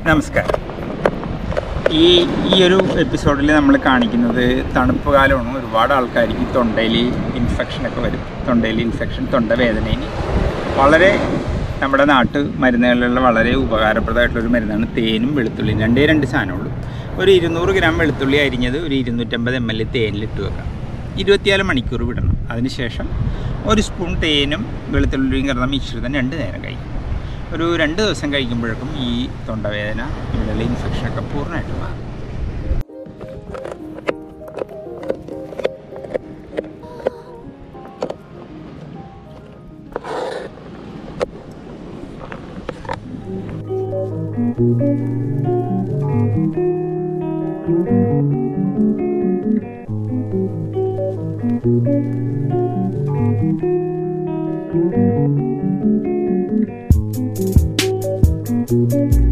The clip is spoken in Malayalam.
നമസ്കാരം ഈ ഈ ഒരു എപ്പിസോഡിൽ നമ്മൾ കാണിക്കുന്നത് തണുപ്പ് കാലമാണ് ഒരുപാട് ആൾക്കാർക്ക് തൊണ്ടയിൽ ഇൻഫെക്ഷനൊക്കെ വരും തൊണ്ടയിൽ ഇൻഫെക്ഷൻ തൊണ്ടവേദനയിൽ വളരെ നമ്മുടെ നാട്ടു മരുന്നുകളിലുള്ള വളരെ ഉപകാരപ്രദമായിട്ടുള്ളൊരു മരുന്നാണ് തേനും വെളുത്തുള്ളിയും രണ്ടേ രണ്ട് സാധനമുള്ളൂ ഒരു ഇരുന്നൂറ് ഗ്രാം വെളുത്തുള്ളി അരിഞ്ഞത് ഒരു ഇരുന്നൂറ്റമ്പത് എം എൽ തേനിലിട്ട് വെക്കാം ഇരുപത്തിനാല് മണിക്കൂർ വിടണം അതിനുശേഷം ഒരു സ്പൂൺ തേനും വെളുത്തുള്ളിയും കിടന്ന മിശ്രിതം രണ്ട് നേരം കഴിക്കും ഒരു രണ്ട് ദിവസം കഴിക്കുമ്പോഴേക്കും ഈ തൊണ്ടവേദന ഇവിടെയുള്ള ഇൻഫെക്ഷനൊക്കെ പൂർണ്ണമായിട്ട് മാറും Thank you.